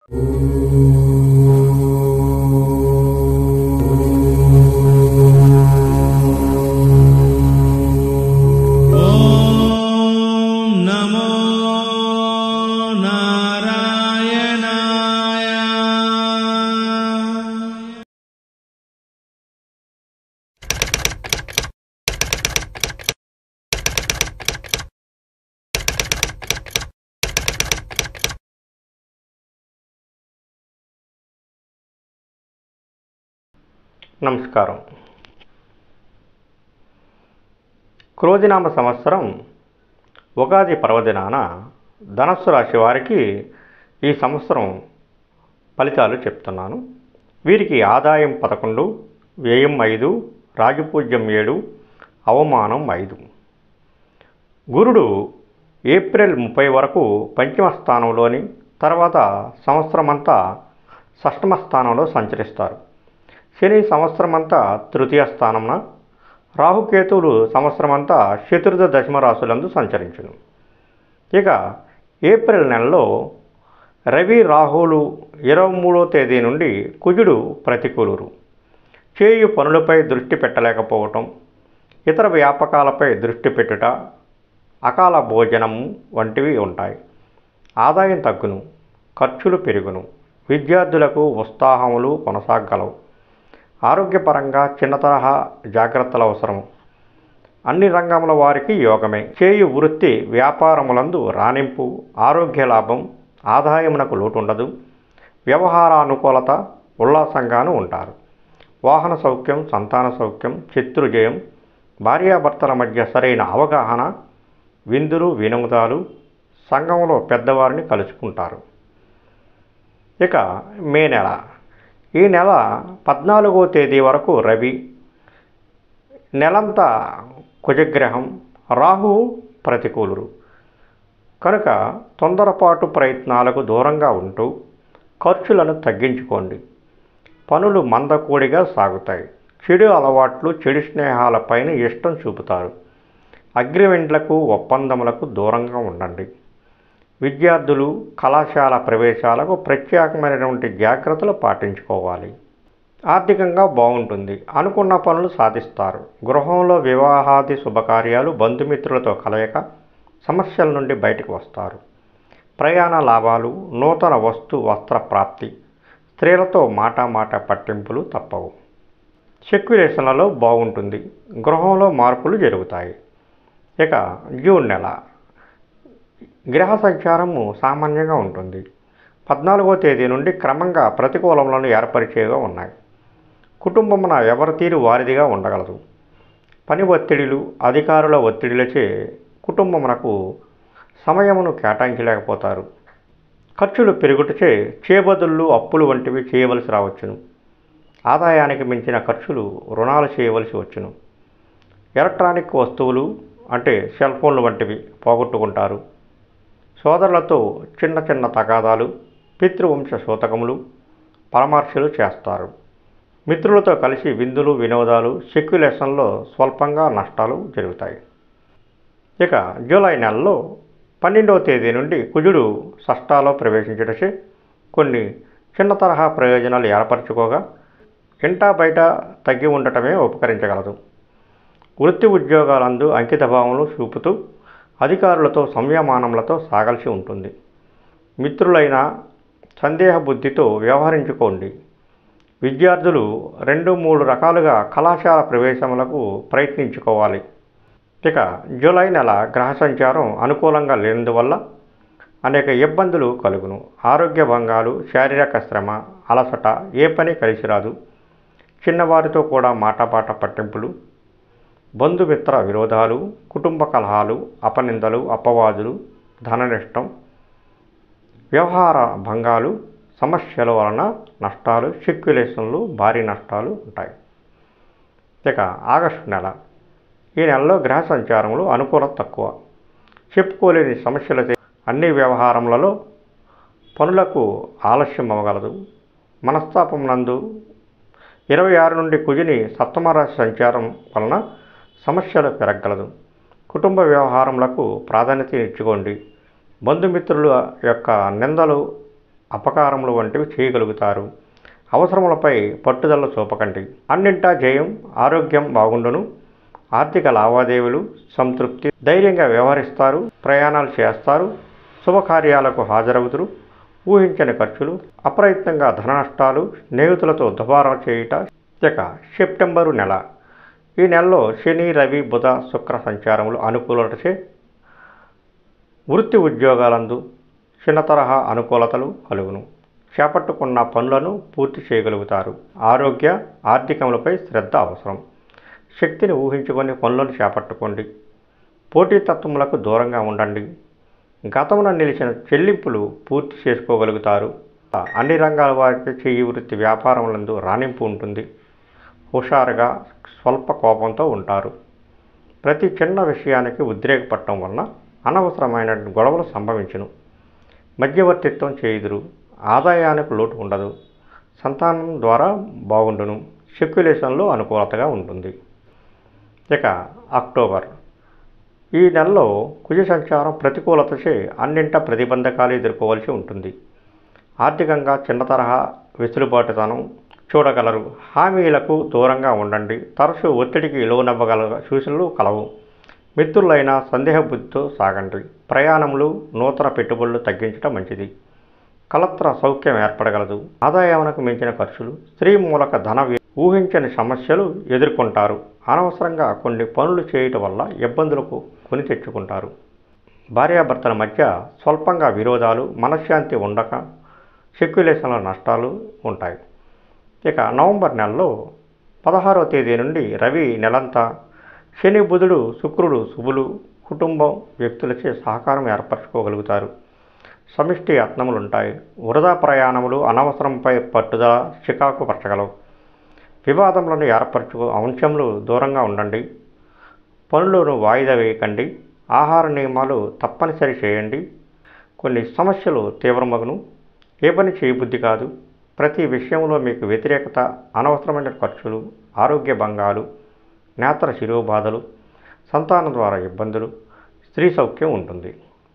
ॐ नमो नारायणाय నమస్కారం క్రోధినామ సంవత్సరం ఉగాది పర్వదినాన ధనస్సు రాశి వారికి ఈ సంవత్సరం ఫలితాలు చెప్తున్నాను వీరికి ఆదాయం పదకొండు వ్యయం ఐదు రాజపూజ్యం ఏడు అవమానం ఐదు గురుడు ఏప్రిల్ ముప్పై వరకు పంచమ స్థానంలోని తర్వాత సంవత్సరమంతా షష్టమ స్థానంలో సంచరిస్తారు శని సంవత్సరమంతా తృతీయ స్థానంన రాహుకేతువులు సంవత్సరమంతా చతుర్థ దశమ రాశులందు సంచరించును ఇక ఏప్రిల్ నెలలో రవి రాహులు ఇరవై మూడో తేదీ నుండి కుజుడు ప్రతికూలురు చేయు పనులపై దృష్టి పెట్టలేకపోవటం ఇతర వ్యాపకాలపై దృష్టి పెట్టుట అకాల భోజనం వంటివి ఉంటాయి ఆదాయం తగ్గును ఖర్చులు పెరుగును విద్యార్థులకు ఉత్సాహములు కొనసాగలవు ఆరోగ్యపరంగా చిన్న తరహా జాగ్రత్తలు అవసరం అన్ని రంగముల వారికి యోగమే చేయు వృత్తి వ్యాపారములందు రాణింపు ఆరోగ్య లాభం ఆదాయమునకు లోటు ఉండదు వ్యవహారానుకూలత ఉల్లాసంగాను ఉంటారు వాహన సౌఖ్యం సంతాన సౌఖ్యం శత్రుజయం భార్యాభర్తల మధ్య సరైన అవగాహన విందులు వినోదాలు సంఘంలో పెద్దవారిని కలుసుకుంటారు ఇక మే నెల ఈ నెల పద్నాలుగో తేదీ వరకు రవి నెలంతా కుజగ్రహం రాహు ప్రతికూలురు కనుక తొందరపాటు ప్రయత్నాలకు దూరంగా ఉంటూ ఖర్చులను తగ్గించుకోండి పనులు మందకూడిగా సాగుతాయి చెడు అలవాట్లు చెడు స్నేహాలపైన ఇష్టం చూపుతారు అగ్రిమెంట్లకు ఒప్పందములకు దూరంగా ఉండండి విద్యార్థులు కళాశాల ప్రవేశాలకు ప్రత్యేకమైనటువంటి జాగ్రత్తలు పాటించుకోవాలి ఆర్థికంగా బాగుంటుంది అనుకున్న పనులు సాధిస్తారు గృహంలో వివాహాది శుభకార్యాలు బంధుమిత్రులతో కలయిక సమస్యల నుండి బయటకు వస్తారు ప్రయాణ లాభాలు నూతన వస్తు వస్త్ర ప్రాప్తి స్త్రీలతో మాట మాట పట్టింపులు తప్పవు సెక్యులేషన్లలో బాగుంటుంది గృహంలో మార్పులు జరుగుతాయి ఇక జూన్ నెల గ్రహ సంచారము సామాన్యంగా ఉంటుంది పద్నాలుగో తేదీ నుండి క్రమంగా ప్రతికూలములను ఏర్పరిచేగా ఉన్నాయి కుటుంబమున ఎవరి తీరు వారిదిగా ఉండగలదు పని ఒత్తిడిలు అధికారుల ఒత్తిడిలచే కుటుంబమునకు సమయమును కేటాయించలేకపోతారు ఖర్చులు పెరుగుటచే చేబదుళ్ళు అప్పులు వంటివి చేయవలసి రావచ్చును ఆదాయానికి మించిన ఖర్చులు రుణాలు చేయవలసి వచ్చును ఎలక్ట్రానిక్ వస్తువులు అంటే సెల్ ఫోన్లు వంటివి పోగొట్టుకుంటారు సోదరులతో చిన్న చిన్న తగాదాలు పితృవంశ సూతకములు పరామర్శలు చేస్తారు మిత్రులతో కలిసి విందులు వినోదాలు సెక్యులేషన్లో స్వల్పంగా నష్టాలు జరుగుతాయి ఇక జూలై నెలలో పన్నెండవ తేదీ నుండి కుజుడు షష్టాలో ప్రవేశించటచే కొన్ని చిన్న తరహా ప్రయోజనాలు ఏర్పరచుకోగా ఇంటా బయట తగ్గి ఉండటమే ఉపకరించగలదు వృత్తి ఉద్యోగాలందు అంకితభావములు చూపుతూ అధికారులతో సంయమానములతో సాగాల్సి ఉంటుంది మిత్రులైన సందేహ బుద్ధితో వ్యవహరించుకోండి విద్యార్థులు రెండు మూడు రకాలుగా కళాశాల ప్రవేశములకు ప్రయత్నించుకోవాలి ఇక జూలై నెల గ్రహ సంచారం అనుకూలంగా లేనందువల్ల అనేక ఇబ్బందులు కలుగును ఆరోగ్య భంగాలు శారీరక శ్రమ అలసట ఏ పని కలిసి రాదు చిన్నవారితో కూడా మాటపాట పట్టింపులు బంధుమిత్ర విరోధాలు కుటుంబ కలహాలు అపనిందలు అపవాదులు ధన నష్టం వ్యవహార భంగాలు సమస్యల వలన నష్టాలు సిక్యులేషన్లు భారీ నష్టాలు ఉంటాయి ఇక ఆగస్టు నెల ఈ నెలలో గ్రహ సంచారములు అనుకూలత తక్కువ చెప్పుకోలేని సమస్యలతో అన్ని వ్యవహారములలో పనులకు ఆలస్యం అవ్వగలదు మనస్తాపం నందు ఇరవై ఆరు నుండి కుజిని సప్తమ రాశి సంచారం వలన సమస్యలు పెరగలదు కుటుంబ వ్యవహారములకు ప్రాధాన్యత ఇచ్చుకోండి బంధుమిత్రుల యొక్క నిందలు అపకారములు వంటివి చేయగలుగుతారు అవసరములపై పట్టుదల చూపకండి అన్నింటా జయం ఆరోగ్యం బాగుండును ఆర్థిక లావాదేవీలు సంతృప్తి ధైర్యంగా వ్యవహరిస్తారు ప్రయాణాలు చేస్తారు శుభకార్యాలకు హాజరవుతురు ఊహించని ఖర్చులు అప్రయత్నంగా ధన నష్టాలు స్నేహితులతో దుబారా చేయుట ఇక సెప్టెంబరు నెల ఈ నెలలో శని రవి బుధ శుక్ర సంచారములు అనుకూలతచే వృత్తి ఉద్యోగాలందు చిన్న తరహా అనుకూలతలు కలుగును చేపట్టుకున్న పనులను పూర్తి చేయగలుగుతారు ఆరోగ్య ఆర్థికములపై శ్రద్ధ అవసరం శక్తిని ఊహించుకొని పనులను చేపట్టుకోండి పోటీతత్వములకు దూరంగా ఉండండి గతమున నిలిచిన చెల్లింపులు పూర్తి చేసుకోగలుగుతారు అన్ని రంగాల వారికి చేయి వృత్తి వ్యాపారములందు రాణింపు ఉంటుంది హుషారుగా స్వల్ప కోపంతో ఉంటారు ప్రతి చిన్న విషయానికి ఉద్రేకపడటం వలన అనవసరమైన గొడవలు సంభవించును మధ్యవర్తిత్వం చేయుదురు ఆదాయానికి లోటు ఉండదు సంతానం ద్వారా బాగుండును సెక్యులేషన్లో అనుకూలతగా ఉంటుంది ఇక అక్టోబర్ ఈ నెలలో కుజ సంచారం ప్రతికూలతచే అన్నింట ప్రతిబంధకాలు ఎదుర్కోవాల్సి ఉంటుంది ఆర్థికంగా చిన్న తరహా వెసులుబాటుతనం చూడగలరు హామీలకు దూరంగా ఉండండి తరచూ ఒత్తిడికి లోనవ్వగల సూచనలు కలవు మిత్రులైన సందేహ బుద్ధితో సాగండి ప్రయాణములు నూతన పెట్టుబడులు తగ్గించడం మంచిది కలత్ర సౌఖ్యం ఏర్పడగలదు ఆదాయానికి మించిన ఖర్చులు స్త్రీ మూలక ధన వ్య- ఊహించని సమస్యలు ఎదుర్కొంటారు అనవసరంగా కొన్ని పనులు చేయటం వల్ల ఇబ్బందులకు కొని తెచ్చుకుంటారు భార్యాభర్తల మధ్య స్వల్పంగా విరోధాలు మనశ్శాంతి ఉండక సెక్యులేషన్ల నష్టాలు ఉంటాయి ఇక నవంబర్ నెలలో పదహారవ తేదీ నుండి రవి నెలంతా శని బుధుడు శుక్రుడు శుభులు కుటుంబం వ్యక్తులచే సహకారం ఏర్పరచుకోగలుగుతారు సమిష్టి యత్నములు ఉంటాయి వృధా ప్రయాణములు అనవసరంపై పట్టుదల చికాకు పరచగలవు వివాదములను ఏర్పరచుకో అంశములు దూరంగా ఉండండి పనులను వాయిదా వేయకండి ఆహార నియమాలు తప్పనిసరి చేయండి కొన్ని సమస్యలు తీవ్రమగును ఏ పని చేయబుద్ధి కాదు ప్రతి విషయంలో మీకు వ్యతిరేకత అనవసరమైన ఖర్చులు ఆరోగ్య భంగాలు నేత్ర శిరోబాధలు సంతానం ద్వారా ఇబ్బందులు స్త్రీ సౌఖ్యం ఉంటుంది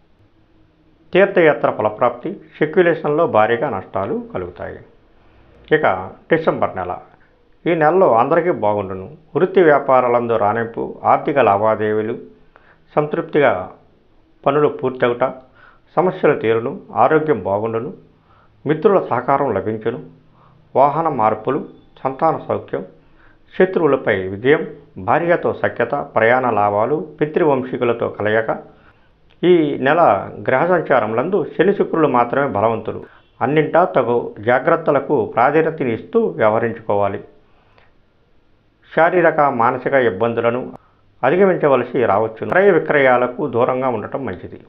తీర్థయాత్ర ఫలప్రాప్తి సెక్యులేషన్లో భారీగా నష్టాలు కలుగుతాయి ఇక డిసెంబర్ నెల ఈ నెలలో అందరికీ బాగుండును వృత్తి వ్యాపారాలందు రాణింపు ఆర్థిక లావాదేవీలు సంతృప్తిగా పనులు పూర్తవుట సమస్యలు తీరును ఆరోగ్యం బాగుండును మిత్రుల సహకారం లభించును వాహన మార్పులు సంతాన సౌఖ్యం శత్రువులపై విజయం భార్యతో సఖ్యత ప్రయాణ లాభాలు పితృవంశీకులతో కలయక ఈ నెల గ్రహ సంచారములందు శని శుక్రులు మాత్రమే బలవంతులు అన్నింటా తగు జాగ్రత్తలకు ప్రాధాన్యతని ఇస్తూ వ్యవహరించుకోవాలి శారీరక మానసిక ఇబ్బందులను అధిగమించవలసి రావచ్చు క్రయ విక్రయాలకు దూరంగా ఉండటం మంచిది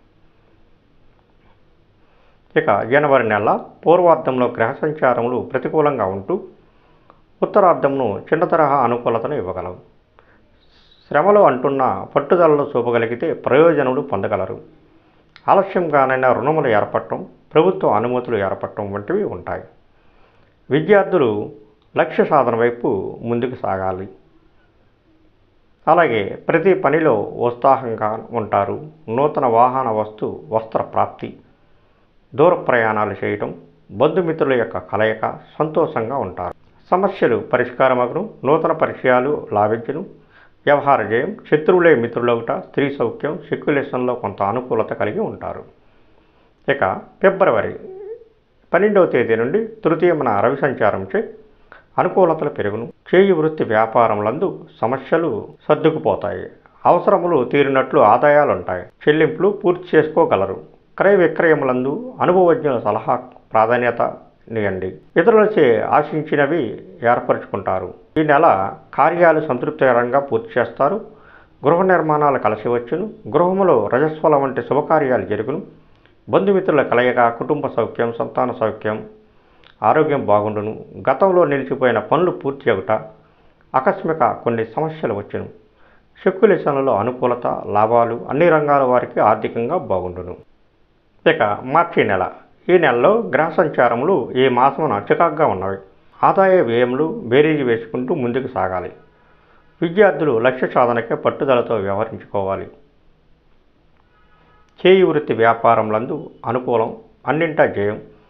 ఇక జనవరి నెల పూర్వార్ధంలో గ్రహ సంచారములు ప్రతికూలంగా ఉంటూ ఉత్తరార్ధంను చిన్న తరహా అనుకూలతను ఇవ్వగలవు శ్రమలో అంటున్న పట్టుదలలో చూపగలిగితే ప్రయోజనములు పొందగలరు ఆలస్యంగానైనా రుణములు ఏర్పడటం ప్రభుత్వ అనుమతులు ఏర్పడటం వంటివి ఉంటాయి విద్యార్థులు లక్ష్య సాధన వైపు ముందుకు సాగాలి అలాగే ప్రతి పనిలో ఉత్సాహంగా ఉంటారు నూతన వాహన వస్తు వస్త్ర ప్రాప్తి దూర ప్రయాణాలు చేయటం బంధుమిత్రుల యొక్క కలయిక సంతోషంగా ఉంటారు సమస్యలు పరిష్కారమగును నూతన పరిచయాలు లాభించును వ్యవహార జయం శత్రువులే మిత్రులవుట స్త్రీ సౌఖ్యం సెక్యులేషన్లో కొంత అనుకూలత కలిగి ఉంటారు ఇక ఫిబ్రవరి పన్నెండవ తేదీ నుండి తృతీయమున రవి సంచారంచే అనుకూలతలు పెరుగును చేయి వృత్తి వ్యాపారములందు సమస్యలు సర్దుకుపోతాయి అవసరములు తీరినట్లు ఆదాయాలు ఉంటాయి చెల్లింపులు పూర్తి చేసుకోగలరు క్రయ విక్రయములందు అనుభవజ్ఞుల సలహా ప్రాధాన్యత నీయండి ఇతరులచే ఆశించినవి ఏర్పరచుకుంటారు ఈ నెల కార్యాలు సంతృప్తికరంగా పూర్తి చేస్తారు గృహ నిర్మాణాలు కలిసి వచ్చును గృహములో రజస్వల వంటి శుభకార్యాలు జరుగును బంధుమిత్రుల కలయిక కుటుంబ సౌఖ్యం సంతాన సౌఖ్యం ఆరోగ్యం బాగుండును గతంలో నిలిచిపోయిన పనులు పూర్తి అవుట ఆకస్మిక కొన్ని సమస్యలు వచ్చును సెక్యులేషన్లలో అనుకూలత లాభాలు అన్ని రంగాల వారికి ఆర్థికంగా బాగుండును ఇక మార్చి నెల ఈ నెలలో గ్రహ సంచారములు ఈ మాసమున చికాగ్గా ఉన్నవి ఆదాయ వ్యయములు బేరీజు వేసుకుంటూ ముందుకు సాగాలి విద్యార్థులు లక్ష్య సాధనకే పట్టుదలతో వ్యవహరించుకోవాలి చేయి వృత్తి వ్యాపారములందు అనుకూలం అన్నింటా జయం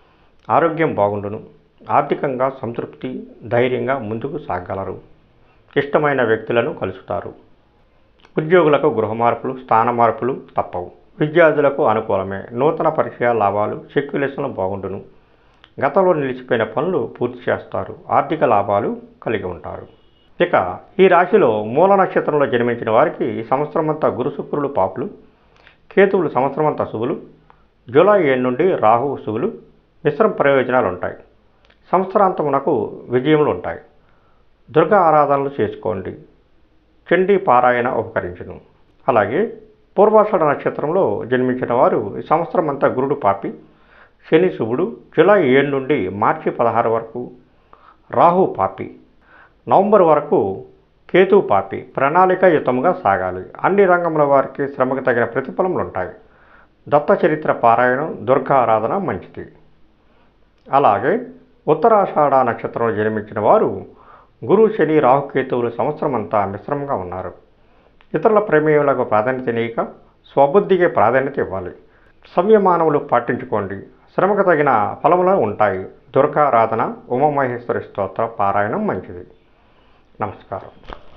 ఆరోగ్యం బాగుండును ఆర్థికంగా సంతృప్తి ధైర్యంగా ముందుకు సాగలరు ఇష్టమైన వ్యక్తులను కలుసుతారు ఉద్యోగులకు గృహ మార్పులు స్థాన మార్పులు తప్పవు విద్యార్థులకు అనుకూలమే నూతన పరిచయ లాభాలు సెక్యులేషన్లు బాగుండును గతంలో నిలిచిపోయిన పనులు పూర్తి చేస్తారు ఆర్థిక లాభాలు కలిగి ఉంటారు ఇక ఈ రాశిలో మూల నక్షత్రంలో జన్మించిన వారికి ఈ సంవత్సరం అంతా గురు శుక్రులు పాపులు కేతువులు సంవత్సరం అంతా శుభులు జూలై ఏడు నుండి రాహువు శుభులు మిశ్రమ ప్రయోజనాలు ఉంటాయి సంవత్సరాంతమునకు విజయములు ఉంటాయి దుర్గా ఆరాధనలు చేసుకోండి చండీ పారాయణ ఉపకరించును అలాగే పూర్వాషాఢ నక్షత్రంలో జన్మించిన వారు ఈ సంవత్సరం అంతా గురుడు పాపి శని శుభుడు జూలై ఏడు నుండి మార్చి పదహారు వరకు రాహు పాపి నవంబర్ వరకు కేతు పాపి ప్రణాళికాయుతంగా సాగాలి అన్ని రంగముల వారికి శ్రమకు తగిన ప్రతిఫలములు ఉంటాయి దత్త చరిత్ర పారాయణం దుర్గా ఆరాధన మంచిది అలాగే ఉత్తరాషాఢ నక్షత్రంలో జన్మించిన వారు గురు శని రాహుకేతువులు సంవత్సరం అంతా మిశ్రమంగా ఉన్నారు ఇతరుల ప్రమేయులకు ప్రాధాన్యత స్వబుద్ధికి ప్రాధాన్యత ఇవ్వాలి సంయమానములు పాటించుకోండి శ్రమకు తగిన ఫలములు ఉంటాయి దుర్గారాధన ఉమామహేశ్వరి స్తోత్ర పారాయణం మంచిది నమస్కారం